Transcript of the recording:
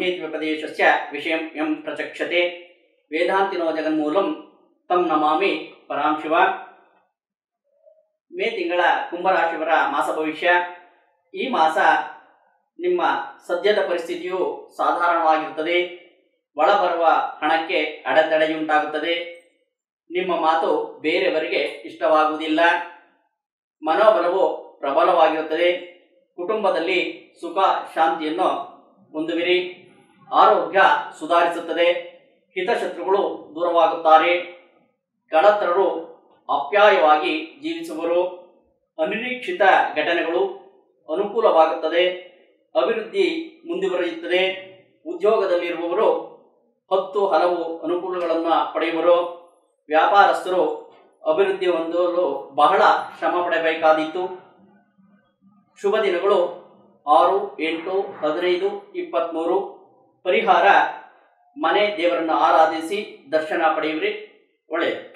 ಅನ್ಯೇತ್ಯುಪದೇಶಸ್ಯ ವಿಷಯಂ M ಪ್ರಚಕ್ಷತೆ ವೇದಾಂತಿನೋ ಜಗನ್ಮೂಲಂ ತಂ ನಮಾಮಿ ಪರಾಂ ಶಿವ ಮೇ ತಿಂಗಳ ಕುಂಭರಾಶಿಯವರ ಮಾಸ ಭವಿಷ್ಯ ಈ ಮಾಸ ನಿಮ್ಮ ಸದ್ಯದ ಪರಿಸ್ಥಿತಿಯು ಸಾಧಾರಣವಾಗಿರುತ್ತದೆ ಒಳಬರುವ ಹಣಕ್ಕೆ ಅಡೆತಡೆಯುಂಟಾಗುತ್ತದೆ ನಿಮ್ಮ ಮಾತು ಬೇರೆಯವರಿಗೆ ಇಷ್ಟವಾಗುವುದಿಲ್ಲ ಮನೋಬಲವು ಪ್ರಬಲವಾಗಿರುತ್ತದೆ ಕುಟುಂಬದಲ್ಲಿ ಸುಖ ಶಾಂತಿಯನ್ನು ಹೊಂದುವಿರಿ ಆರೋಗ್ಯ ಸುಧಾರಿಸುತ್ತದೆ ಹಿತಶತ್ರುಗಳು ದೂರವಾಗುತ್ತಾರೆ ಕಳತ್ರರು ಅಪ್ಯಾಯವಾಗಿ ಜೀವಿಸುವರು ಅನಿರೀಕ್ಷಿತ ಘಟನೆಗಳು ಅನುಕೂಲವಾಗುತ್ತದೆ ಅಭಿವೃದ್ಧಿ ಮುಂದುವರಿಯುತ್ತದೆ ಉದ್ಯೋಗದಲ್ಲಿರುವವರು ಹತ್ತು ಹಲವು ಅನುಕೂಲಗಳನ್ನು ಪಡೆಯುವರು ವ್ಯಾಪಾರಸ್ಥರು ಅಭಿವೃದ್ಧಿ ಹೊಂದಲು ಬಹಳ ಶ್ರಮ ಪಡಬೇಕಾದೀತು ಶುಭ ದಿನಗಳು ಆರು ಎಂಟು ಹದಿನೈದು ಇಪ್ಪತ್ತ್ಮೂರು ಪರಿಹಾರ ಮನೆ ದೇವರನ್ನು ಆರಾಧಿಸಿ ದರ್ಶನ ಪಡೆಯುವಿರಿ ಒಳ್ಳೆಯದು